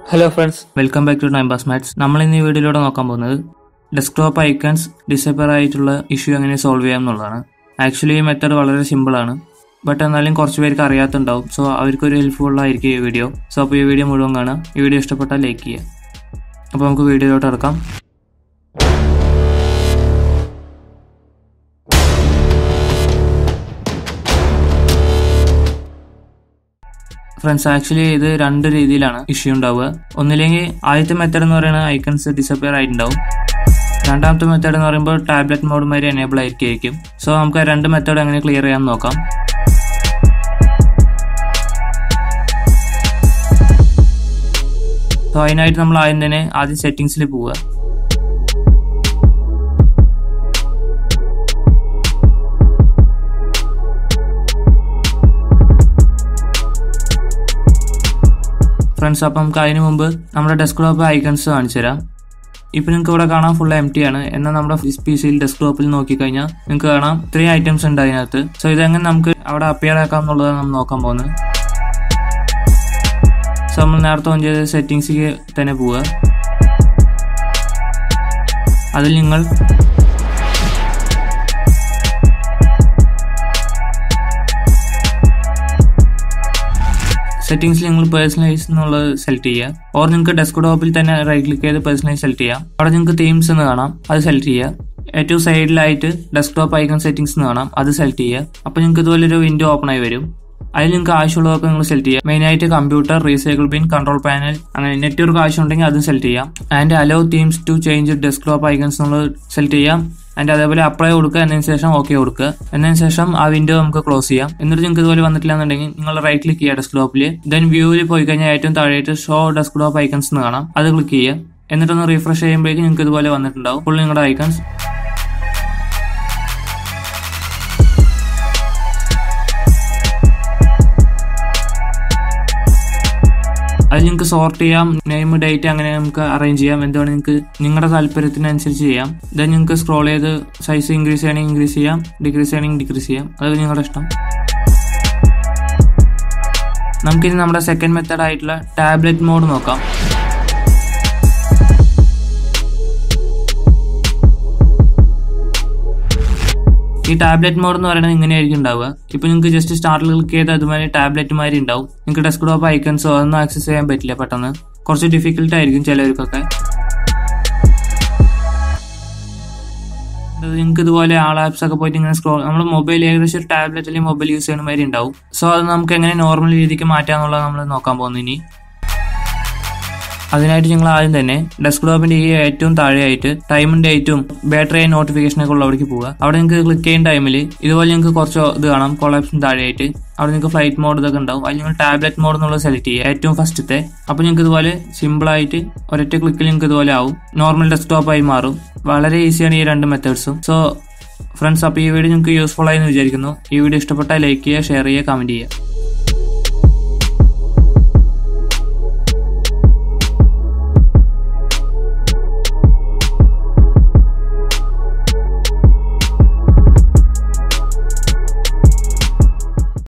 hello friends welcome back to time pass maths നമ്മൾ ഇന്ന് ഈ വീഡിയോയിലൂടെ നോക്കാൻ പോകുന്നത് ഡെസ്ക്ടോപ്പ് ഐക്കൺസ് ഡിസപ്പയർ ആയിട്ടുള്ള ഇഷ്യൂ എങ്ങനെ സോൾവ് ചെയ്യാം എന്നുള്ളതാണ് ആക്ച്വലി ഈ മെത്തേഡ് വളരെ സിമ്പിൾ ആണ് ബട്ട് എന്നാലും കുറച്ച് പേർക്ക് അറിയാത്തുണ്ടാവും സോ അവർക്കൊരു ഹെൽപ്ഫുൾ ആയിരിക്കും ഈ വീഡിയോ സോ അപ്പോൾ ഈ വീഡിയോ മുഴുവൻ കാണാം ഈ വീഡിയോ ഇഷ്ടപ്പെട്ടാൽ ലൈക്ക് ചെയ്യുക അപ്പോൾ നമുക്ക് വീഡിയോയിലോട്ട് ഇറക്കാം ഫ്രണ്ട്സ് ആക്ച്വലി ഇത് രണ്ട് രീതിയിലാണ് ഇഷ്യൂ ഉണ്ടാവുക ഒന്നില്ലെങ്കിൽ ആദ്യത്തെ മെത്തേഡ് എന്ന് പറയുന്നത് ഐക്കൺസ് ഡിസപ്പിയർ ആയിട്ടുണ്ടാവും രണ്ടാമത്തെ മെത്തേഡ് എന്ന് പറയുമ്പോൾ ടാബ്ലറ്റ് മോഡ് മാതിരി എനേബിൾ ആയിരിക്കും സോ നമുക്ക് ആ രണ്ട് മെത്തേഡ് എങ്ങനെ ക്ലിയർ ചെയ്യാൻ നോക്കാം സോ അതിനായിട്ട് നമ്മൾ ആദ്യം തന്നെ ആദ്യം സെറ്റിങ്സിൽ പോവുക ഫ്രണ്ട്സ് അപ്പം നമുക്ക് അതിന് മുമ്പ് നമ്മുടെ ഡെസ്ക്ടോപ്പ് ഐക്കൺസ് കാണിച്ചു തരാം ഇപ്പം നിങ്ങൾക്ക് ഇവിടെ കാണാൻ ഫുൾ എം ടി ആണ് എന്നാൽ നമ്മുടെ പി സിയിൽ ഡെസ്ക്ടോപ്പിൽ നോക്കിക്കഴിഞ്ഞാൽ നിങ്ങൾക്ക് കാണാം ത്രീ ഐറ്റംസ് ഉണ്ട് അതിനകത്ത് സോ ഇതെങ്ങനെ നമുക്ക് അവിടെ അപ്പിയർ ആക്കാം എന്നുള്ളതാണ് നമ്മൾ നോക്കാൻ പോകുന്നത് സോ നമ്മൾ നേരത്തെ ഓൺ ചെയ്ത സെറ്റിങ്സിലേക്ക് തന്നെ പോവുക അതിൽ നിങ്ങൾ സെറ്റിംഗ്സിൽ നിങ്ങൾ പേഴ്സണലൈസ് എന്നുള്ളത് സെലക്ട് ചെയ്യുക ഓർ നിങ്ങൾക്ക് ഡെസ്ക്ടോപ്പിൽ തന്നെ റൈറ്റ് ക്ലിക്ക് ചെയ്ത് പേഴ്സണലൈസ് സെലക്ട് ചെയ്യാം അവിടെ നിങ്ങൾക്ക് തീംസ് എന്ന് കാണാം അത് സെലക്ട് ചെയ്യുക ഏറ്റവും സൈഡിലായിട്ട് ഡെസ്ക്ടോപ്പ് ഐക്കൺ സെറ്റിംഗ്സ് എന്ന് കാണാം അത് സെലക്ട് ചെയ്യുക അപ്പോൾ നിങ്ങൾക്ക് ഇതുപോലെ ഒരു വിൻഡോ ഓപ്പൺ ആയി വരും അതിൽ നിങ്ങൾക്ക് ആവശ്യമുള്ളതൊക്കെ നിങ്ങൾ സെലക്ട് ചെയ്യുക മെയിൻ ആയിട്ട് computer recycle bin control panel അങ്ങനെ നെറ്റ്വർക്ക് ആവശ്യമുണ്ടെങ്കിൽ അതും സെലക്ട് ചെയ്യാം and allow themes to change desktop icons എന്നുള്ളത് സെലക്ട് ചെയ്യാം ആൻഡ് അതേപോലെ അപ്ലൈ കൊടുക്കുക എന്നതിന് ശേഷം ഓക്കെ കൊടുക്കുക എന്നതിന് ശേഷം ആ വിൻഡോ നമുക്ക് ക്ലോസ് ചെയ്യാം എന്നിട്ട് നിങ്ങൾക്ക് ഇതുപോലെ വന്നിട്ടില്ല എന്നുണ്ടെങ്കിൽ നിങ്ങൾ റൈറ്റ് ക്ലിക്ക് ചെയ്യുക ഡെസ്ക്ടോപ്പിൽ ദെൻ വ്യൂവിൽ പോയി കഴിഞ്ഞാൽ ഏറ്റവും താഴെയായിട്ട് ഷോ ഡെസ്ക്ടോപ്പ് ഐക്കൺസ് എന്ന് കാണാം അത് ക്ലിക്ക് ചെയ്യുക എന്നിട്ടൊന്ന് റീഫ്രഷ് ചെയ്യുമ്പോഴേക്കും നിങ്ങൾക്ക് ഇതുപോലെ വന്നിട്ടുണ്ടാവും ഫുൾ നിങ്ങളുടെ ഐക്കൺസ് അത് നിങ്ങൾക്ക് സോർട്ട് ചെയ്യാം നെയിം ഡേറ്റ് അങ്ങനെ നമുക്ക് അറേഞ്ച് ചെയ്യാം എന്താണ് നിങ്ങൾക്ക് നിങ്ങളുടെ താല്പര്യത്തിനനുസരിച്ച് ചെയ്യാം ദെൻ നിങ്ങൾക്ക് സ്ക്രോൾ ചെയ്ത് സൈസ് ഇൻക്രീസ് ചെയ്യണമെങ്കിൽ ഇൻക്രീസ് ചെയ്യാം ഡിക്രീസ് ചെയ്യണമെങ്കിൽ ഡിക്രീസ് ചെയ്യാം അത് നിങ്ങളുടെ ഇഷ്ടം നമുക്കിനി നമ്മുടെ സെക്കൻഡ് മെത്തേഡ് ആയിട്ടുള്ള ടാബ്ലറ്റ് മോഡ് നോക്കാം ഈ ടാബ്ലറ്റ് മോഡ് എന്ന് പറയുന്നത് ഇങ്ങനെയായിരിക്കും ഉണ്ടാവുക ഇപ്പൊ നിങ്ങൾക്ക് ജസ്റ്റ് സ്റ്റാർട്ടിൽ ക്ലിക്ക് ചെയ്ത് അതുമാതിരി ടാബ്ലറ്റ് മാതിരി ഉണ്ടാവും നിങ്ങൾക്ക് ഡെസ്ക്ടോപ്പ് ഐക്കൺസോ അതൊന്നും ആക്സസ് ചെയ്യാൻ പറ്റില്ല പെട്ടെന്ന് കുറച്ച് ഡിഫിക്കൽട്ട് ആയിരിക്കും ചിലവർക്കൊക്കെ നിങ്ങൾക്ക് ഇതുപോലെ ആൾ ആപ്സ് ഒക്കെ പോയിട്ട് ഇങ്ങനെ സ്ക്രോൾ നമ്മൾ മൊബൈൽ ഏകദേശം ഒരു ടാബ്ലറ്റ് അല്ലെങ്കിൽ മൊബൈൽ യൂസ് ചെയ്യുന്ന മാതിരി ഉണ്ടാവും സോ അത് നമുക്ക് എങ്ങനെ നോർമൽ രീതിക്ക് മാറ്റാന്നുള്ളത് നമ്മൾ നോക്കാൻ പോകുന്നു ഇനി അതിനായിട്ട് നിങ്ങൾ ആദ്യം തന്നെ ഡെസ്ക്ടോപ്പിന്റെ ഈ ഏറ്റവും താഴെയായിട്ട് ടൈമും ഡേറ്റും ബാറ്ററി നോട്ടിഫിക്കേഷനൊക്കെ ഉള്ളവിടേക്ക് പോവുക അവിടെ നിങ്ങൾക്ക് ക്ലിക്ക് ചെയ്യുന്ന ടൈമിൽ ഇതുപോലെ നിങ്ങൾക്ക് കുറച്ച് ഇത് കാണാം കൊളാപ്സിന് താഴെയായിട്ട് അവിടെ നിങ്ങൾക്ക് ഫ്ലൈറ്റ് മോഡ് ഇതൊക്കെ ഉണ്ടാവും അതിൽ നിങ്ങൾ ടാബ്ലറ്റ് മോഡ് എന്നുള്ളത് സെലക്ട് ചെയ്യുക ഏറ്റവും ഫസ്റ്റത്തെ അപ്പോൾ നിങ്ങൾക്ക് ഇതുപോലെ സിമ്പിൾ ആയിട്ട് ഒരൊറ്റ ക്ലിക്കിൽ നിങ്ങൾക്ക് ഇതുപോലെ ആവും നോർമൽ ഡെസ്ക്ടോപ്പായി മാറും വളരെ ഈസിയാണ് ഈ രണ്ട് മെത്തേഡ്സും സോ ഫ്രണ്ട്സ് അപ്പോൾ ഈ വീഡിയോ നിങ്ങൾക്ക് യൂസ്ഫുൾ ആയി എന്ന് വിചാരിക്കുന്നു ഈ വീഡിയോ ഇഷ്ടപ്പെട്ടാൽ ലൈക്ക് ചെയ്യുക ഷെയർ ചെയ്യുക കമന്റ് ചെയ്യുക